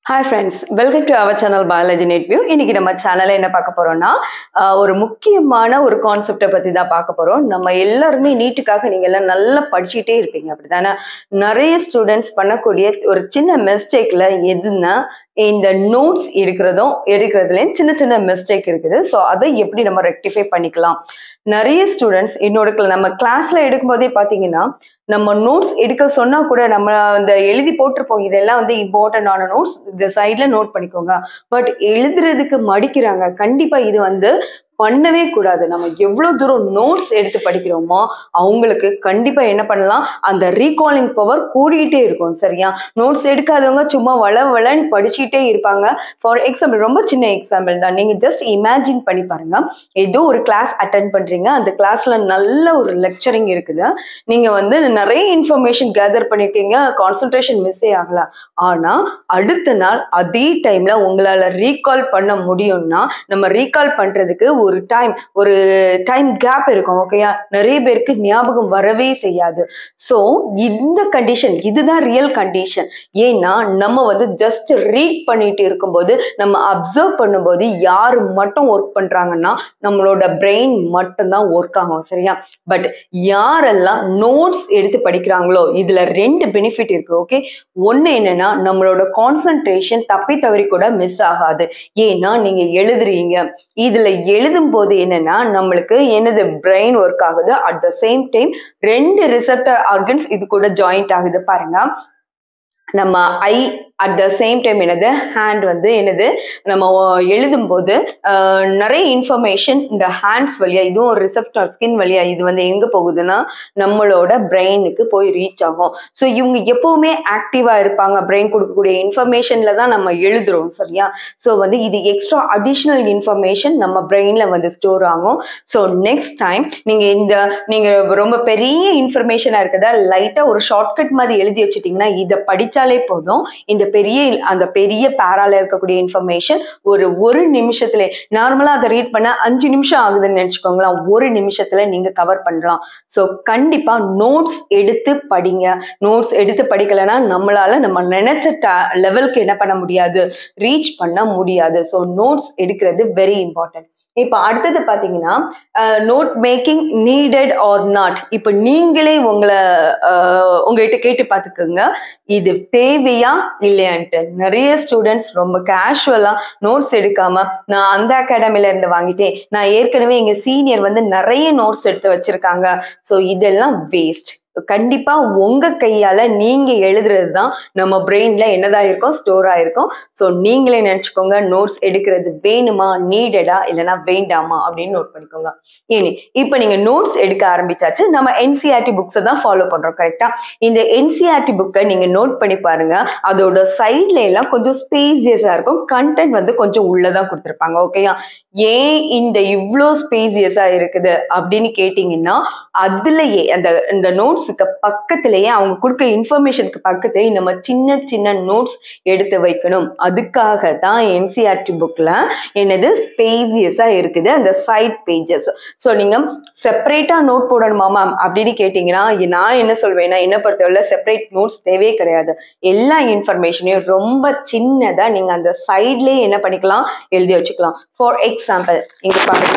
hi friends welcome to our channel biology net view இன்னைக்கு நம்ம சேனலில் என்ன பார்க்க போறோம்னா ஆஹ், ஒரு முக்கியமான ஒரு கான்செப்டை பற்றி தான் பார்க்க போகிறோம் நம்ம எல்லாருமே நீட்டுக்காக நீங்கள் எல்லாம் நல்லா படிச்சுக்கிட்டே இருப்பீங்க அப்படிதானே நிறைய ஸ்டூடெண்ட்ஸ் பண்ணக்கூடிய ஒரு சின்ன மிஸ்டேக்கில் எதுன்னா இந்த நோட்ஸ் எடுக்கிறதும் எடுக்கிறதுலேயும் சின்ன சின்ன மிஸ்டேக் இருக்குது ஸோ அதை எப்படி நம்ம ரெக்டிஃபை பண்ணிக்கலாம் நிறைய ஸ்டூடெண்ட்ஸ் என்னோட cl- நம்ம கிளாஸ்ல எடுக்கும்போதே பார்த்தீங்கன்னா நம்ம நோட்ஸ் எடுக்க சொன்னா கூட நம்ம அந்த எழுதி போட்டிருப்போம் இதெல்லாம் வந்து இம்பார்ட்டன்டான நோட்ஸ் இந்த சைட்ல நோட் பண்ணிக்கோங்க பட் எழுதுறதுக்கு மடிக்கிறாங்க கண்டிப்பா இது வந்து பண்ணவே கூடாது நம்ம எவ்வளவு தூரம் நோட்ஸ் எடுத்து படிக்கிறோமோ அவங்களுக்கு கண்டிப்பா என்ன பண்ணலாம் அந்த ரீகாலிங் பவர் கூடிக்கிட்டே இருக்கும் சரியா நோட்ஸ் எடுக்காதவங்க சும்மா வள வளன்னு படிச்சுக்கிட்டே இருப்பாங்க ஃபார் எக்ஸாம்பிள் ரொம்ப சின்ன எக்ஸாம்பிள் தான் நீங்க ஜஸ்ட் இமேஜின் பண்ணி பாருங்க ஏதோ ஒரு கிளாஸ் அட்டன் பண்றீங்க அந்த கிளாஸ்ல நல்ல ஒரு லெக்சரிங் இருக்குது நீங்க வந்து நிறைய இன்ஃபர்மேஷன் கேதர் பண்ணிருக்கீங்க கான்சென்ட்ரேஷன் மிஸ்ஸே ஆகல ஆனா அடுத்த நாள் அதே டைம்ல உங்களால ரீகால் பண்ண முடியும்னா நம்ம ரீகால் பண்றதுக்கு ஒரு டைம் ஒரு டைம் கேப் இருக்கும் ஓகேயா நிறைய பேருக்கு ஞாபகம் வரவே செய்யாது ஸோ இந்த கண்டிஷன் இதுதான் ரியல் கண்டிஷன் ஏன்னா நம்ம வந்து ஜஸ்ட் ரீட் பண்ணிட்டு இருக்கும்போது நம்ம அப்சர்வ் பண்ணும்போது யார் மட்டும் ஒர்க் பண்றாங்கன்னா நம்மளோட பிரெயின் மட்டும்தான் ஒர்க் ஆகும் சரியா பட் யாரெல்லாம் நோட்ஸ் எடுத்து படிக்கிறாங்களோ இதுல ரெண்டு பெனிஃபிட் இருக்கு ஓகே ஒண்ணு என்னன்னா நம்மளோட கான்சன்ட்ரேஷன் தப்பி தவறி கூட மிஸ் ஆகாது ஏன்னா நீங்க எழுதுறீங்க இதுல எழுதும் போது என்னன்னா நம்மளுக்கு என்னது பிரெயின் ஒர்க் ஆகுது அட் த சேம் டைம் ரெண்டு ரிசப்டர் ஆர்கன்ஸ் இது கூட ஜாயிண்ட் ஆகுது பாருங்க நம்ம eye at the same time என்னது ஹேண்ட் வந்து என்னது நம்ம எழுதும்போது ஆஹ், நிறைய இன்ஃபர்மேஷன் இந்த ஹேண்ட்ஸ் வழியா இதுவும் ஒரு ரிசப்டர் ஸ்கின் வழியா இது வந்து எங்க போகுதுன்னா நம்மளோட பிரெயினுக்கு போய் ரீச் ஆகும் ஸோ இவங்க எப்பவுமே ஆக்டிவா இருப்பாங்க பிரெயின் கொடுக்கக்கூடிய இன்ஃபர்மேஷன்ல தான் நம்ம எழுதுறோம் சரியா ஸோ வந்து இது எக்ஸ்ட்ரா அடிஷ்னல் இன்ஃபர்மேஷன் நம்ம பிரெயின்ல வந்து ஸ்டோர் ஆகும் ஸோ நெக்ஸ்ட் டைம் நீங்க இந்த நீங்க ரொம்ப பெரிய இன்ஃபர்மேஷனா இருக்கதா லைட்டா ஒரு ஷார்ட்கட் மாதிரி எழுதி வச்சிட்டீங்கன்னா இதை படிச்சாலே போதும் இந்த பெரிய அந்த பெரிய பேரால இருக்கக்கூடிய இன்ஃபர்மேஷன் ஒரு ஒரு நிமிஷத்துல நார்மலா அதை ரீட் பண்ண அஞ்சு நிமிஷம் ஆகுதுன்னு நினைச்சுக்கோங்களேன் ஒரு நிமிஷத்துல நீங்க கவர் பண்ணலாம் ஸோ கண்டிப்பா நோட்ஸ் எடுத்து படிங்க நோட்ஸ் எடுத்து படிக்கலைன்னா நம்மளால நம்ம நினைச்ச லெவலுக்கு என்ன பண்ண முடியாது ரீச் பண்ண முடியாது ஸோ நோட்ஸ் எடுக்கிறது வெரி இம்பார்ட்டன்ட் இப்போ அடுத்தது பார்த்தீங்கன்னா note making needed or not இப்போ நீங்களே உங்களை அஹ், உங்ககிட்ட கேட்டு பார்த்துக்கோங்க இது தேவையா இல்லையான்ட்டு நிறைய ஸ்டூடெண்ட்ஸ் ரொம்ப கேஷுவலா நோட்ஸ் எடுக்காம நான் அந்த அகாடமில இருந்து வாங்கிட்டேன் நான் ஏற்கனவே எங்க சீனியர் வந்து நிறைய நோட்ஸ் எடுத்து வச்சிருக்காங்க ஸோ இதெல்லாம் வேஸ்ட் கண்டிப்பா உங்க கையால நீங்க எழுதுறது தான் நம்ம பிரெயின்ல என்னதான் இருக்கும் ஸ்டோர் ஆயிருக்கும் ஸோ நீங்களே நினைச்சுக்கோங்க நோட்ஸ் எடுக்கிறது வேணுமா நீடடா இல்லைன்னா வேண்டாமா அப்படின்னு நோட் பண்ணிக்கோங்க ஏனி இப்போ நீங்க நோட்ஸ் எடுக்க ஆரம்பிச்சாச்சு நம்ம என்சிஆர்டி புக்ஸை தான் ஃபாலோ பண்றோம் கரெக்டா இந்த என்சிஆர்டி புக்கை நீங்க நோட் பண்ணி பாருங்க அதோட சைட்ல எல்லாம் கொஞ்சம் ஸ்பேசியஸா இருக்கும் கண்டென்ட் வந்து கொஞ்சம் உள்ளதான் கொடுத்துருப்பாங்க ஓகேயா ஏன் இந்த இவ்வளோ ஸ்பேசியஸா இருக்குது அப்படின்னு கேட்டிங்கன்னா அதுலயே அந்த இந்த நோட்ஸுக்கு பக்கத்திலேயே அவங்க கொடுக்க இன்ஃபர்மேஷனுக்கு பக்கத்திலேயே நம்ம சின்ன சின்ன நோட்ஸ் எடுத்து வைக்கணும் அதுக்காக தான் என்சிஆர்டி புக்ல என்னது ஸ்பேசியஸா இருக்குது அந்த சைட் பேஜஸ் ஸோ நீங்க செப்பரேட்டா நோட் போடணுமா மேம் அப்படின்னு கேட்டிங்கன்னா நான் என்ன சொல்வேன்னா என்ன பொறுத்தவரை செப்பரேட் நோட்ஸ் தேவையே கிடையாது எல்லா இன்ஃபர்மேஷனையும் ரொம்ப சின்னதா நீங்க அந்த சைட்லயே என்ன பண்ணிக்கலாம் எழுதி வச்சுக்கலாம் ஃபார் எக்ஸாம்பிள் இங்க பாருங்க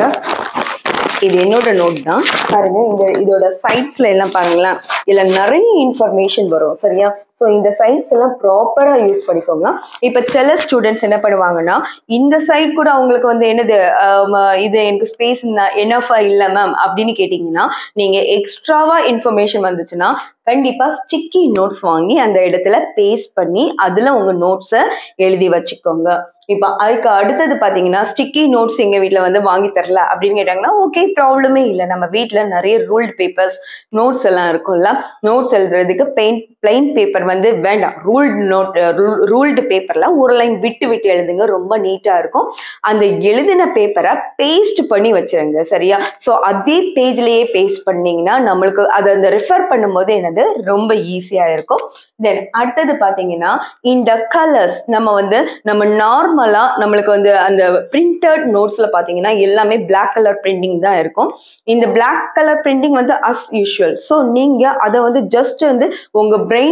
இது என்னோட நோட் தான் பாருங்க இந்த இதோட சைட்ஸ்ல எல்லாம் பாருங்களேன் இதுல நிறைய இன்ஃபர்மேஷன் வரும் சரியா ஸோ இந்த சைட்ஸ் எல்லாம் ப்ராப்பரா யூஸ் பண்ணிக்கோங்க இப்ப சில ஸ்டூடெண்ட்ஸ் என்ன பண்ணுவாங்கன்னா இந்த சைட் கூட அவங்களுக்கு வந்து என்னது ஆம், இது எனக்கு ஸ்பேஸ் என்னஃபா இல்லை மேம் அப்படின்னு கேட்டிங்கன்னா நீங்க எக்ஸ்ட்ராவா இன்ஃபர்மேஷன் வந்துச்சுன்னா கண்டிப்பா ஸ்டிக்கி நோட்ஸ் வாங்கி அந்த இடத்துல பேஸ்ட் பண்ணி அதுல உங்க நோட்ஸை எழுதி வச்சுக்கோங்க இப்போ அதுக்கு அடுத்தது பார்த்தீங்கன்னா ஸ்டிக்கி நோட்ஸ் எங்கள் வீட்டில் வந்து வாங்கி தரல அப்படின்னு கேட்டாங்கன்னா ஓகே ப்ராப்ளமே இல்லை நம்ம வீட்டில் நிறைய ரூல்டு பேப்பர்ஸ் நோட்ஸ் எல்லாம் இருக்கும்ல நோட்ஸ் எழுதுறதுக்கு பெயிண்ட் பிளைன் பேப்பர் வந்து வேண்டாம் ரூல்டு நோட் ரூல்டு பேப்பரில் ஒரு லைன் விட்டு விட்டு எழுதுங்க ரொம்ப நீட்டாக இருக்கும் அந்த எழுதின பேப்பரை பேஸ்ட் பண்ணி வச்சிருங்க சரியா ஸோ அதே பேஜ்லேயே பேஸ்ட் பண்ணீங்கன்னா நம்மளுக்கு அதை அந்த ரெஃபர் பண்ணும்போது என்னது ரொம்ப ஈஸியாக இருக்கும் தென் அடுத்தது பார்த்தீங்கன்னா இந்த கலர்ஸ் நம்ம வந்து நம்ம நார்மலா நம்மளுக்கு வந்து அந்த பிரிண்டட் நோட்ஸ்ல பாத்தீங்கன்னா எல்லாமே Black கலர் பிரிண்டிங் தான் இருக்கும் இந்த Black கலர் பிரிண்டிங் வந்து அஸ் யூஷுவல் ஸோ நீங்க அதை வந்து ஜஸ்ட் வந்து உங்க பிரெயினுக்கு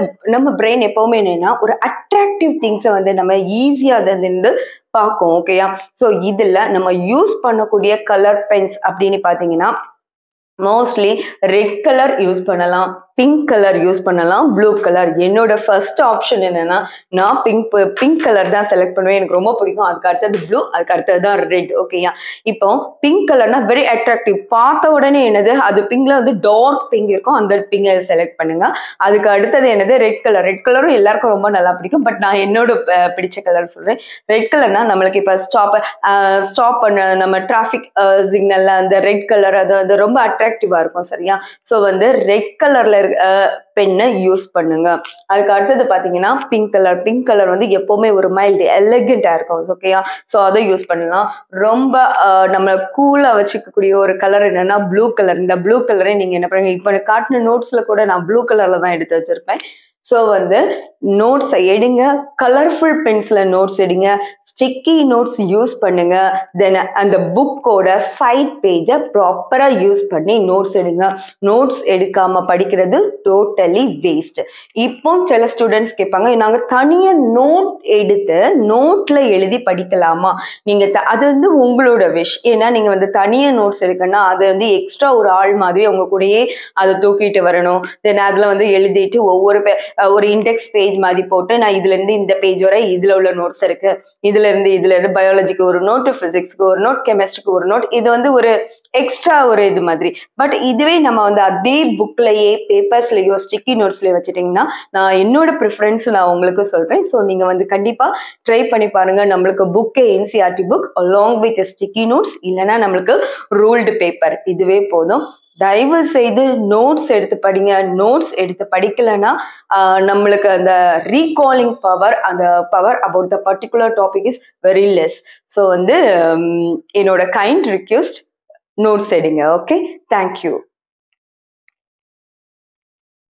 நம்ம பிரெயின் எப்பவுமே என்னன்னா ஒரு அட்ராக்டிவ் திங்ஸை வந்து நம்ம ஈஸியாக அதை வந்து பார்க்கும் ஓகேயா ஸோ இதில் நம்ம யூஸ் பண்ணக்கூடிய கலர் பென்ஸ் அப்படின்னு பார்த்தீங்கன்னா மோஸ்ட்லி ரெட் கலர் யூஸ் பண்ணலாம் பிங்க் கலர் யூஸ் பண்ணலாம் ப்ளூ கலர் என்னோட ஃபர்ஸ்ட் ஆப்ஷன் என்னன்னா நான் பிங்க் பிங்க் கலர் தான் செலக்ட் பண்ணுவேன் எனக்கு ரொம்ப பிடிக்கும் அதுக்கு அடுத்தது ப்ளூ அதுக்கு அடுத்தது தான் ரெட் ஓகேயா இப்போ பிங்க் கலர்னா வெரி அட்ராக்டிவ் பார்த்த உடனே என்னது அது பிங்க்ல வந்து டார்க் பிங்க் இருக்கும் அந்த பிங்கை செலக்ட் பண்ணுங்க அதுக்கு அடுத்தது என்னது ரெட் கலர் ரெட் கலரும் எல்லாருக்கும் ரொம்ப நல்லா பிடிக்கும் பட் நான் என்னோட அஹ், பிடிச்ச கலர் சொல்றேன் ரெட் கலர்னா நம்மளுக்கு இப்போ ஸ்டாப் ஸ்டாப் பண்ண நம்ம டிராஃபிக் சிக்னல்ல அந்த ரெட் கலர் அது வந்து ரொம்ப அட்ராக்டிவா இருக்கும் சரியா ஸோ வந்து ரெட் கலர்ல பெண்ணை யூஸ் பண்ணுங்க அதுக்கு அடுத்தது பார்த்தீங்கன்னா பிங்க் கலர் பிங்க் கலர் வந்து எப்பவுமே ஒரு மைல்டு எலகெண்டா இருக்கும் ஓகேயா ஸோ அதை யூஸ் பண்ணலாம் ரொம்ப அஹ், நம்ம கூலா வச்சுக்கக்கூடிய ஒரு கலர் என்னன்னா ப்ளூ கலர் இந்த ப்ளூ கலரை நீங்க என்ன பண்ணுங்க இப்போ காட்டின நோட்ஸ்ல கூட நான் ப்ளூ கலர்ல தான் எடுத்து வச்சிருப்பேன் ஸோ வந்து நோட்ஸை எடுங்க கலர்ஃபுல் பென்சில் நோட்ஸ் எடுங்க ஸ்டிக்கி நோட்ஸ் யூஸ் பண்ணுங்க தென் அந்த புக்கோட சைட் பேஜை ப்ராப்பராக யூஸ் பண்ணி நோட்ஸ் எடுங்க நோட்ஸ் எடுக்காம படிக்கிறது டோட்டலி வேஸ்ட் இப்போ சில ஸ்டூடெண்ட்ஸ் கேட்பாங்க நாங்கள் தனியாக நோட் எடுத்து நோட்ல எழுதி படிக்கலாமா நீங்க த- அது வந்து உங்களோட விஷ் ஏன்னா நீங்க வந்து தனியா நோட்ஸ் எடுக்கணும்னா அது வந்து எக்ஸ்ட்ரா ஒரு ஆள் மாதிரி உங்க கூடயே அதை தூக்கிட்டு வரணும் தென் அதுல வந்து எழுதிட்டு ஒவ்வொரு பே- அஹ் ஒரு இண்டெக்ஸ் பேஜ் மாதிரி போட்டு நான் இதுல இருந்து இந்த பேஜ் வரை இதுல உள்ள நோட்ஸ் இருக்கு இதுல இருந்து இதுல இருந்து பயாலஜிக்கு ஒரு நோட் பிசிக்ஸ்க்கு ஒரு நோட் கெமிஸ்ட்ரிக்கு ஒரு நோட் இது வந்து ஒரு எக்ஸ்ட்ரா ஒரு இது மாதிரி பட் இதுவே நம்ம வந்து அதே புக்லயே பேப்பர்ஸ்லயோ ஸ்டிக்கி நோட்ஸ்லயோ வச்சுட்டீங்கன்னா நான் என்னோட ப்ரிஃபரன்ஸ் நான் உங்களுக்கு சொல்றேன் ஸோ நீங்க வந்து கண்டிப்பா ட்ரை பண்ணி பாருங்க நம்மளுக்கு புக்கே NCERT book along with sticky notes இல்லைன்னா நம்மளுக்கு ரூல்டு பேப்பர் இதுவே போதும் தயவு செய்து நோட்ஸ் எடுத்து படிங்க நோட்ஸ் எடுத்து படிக்கலைன்னா ஆஹ், நம்மளுக்கு அந்த ரீகாலிங் பவர் அந்த power about the particular topic is very less so வந்து உம், என்னோட கைண்ட் ரிக்வெஸ்ட் நோட்ஸ் எடுங்க ஓகே தேங்க்யூ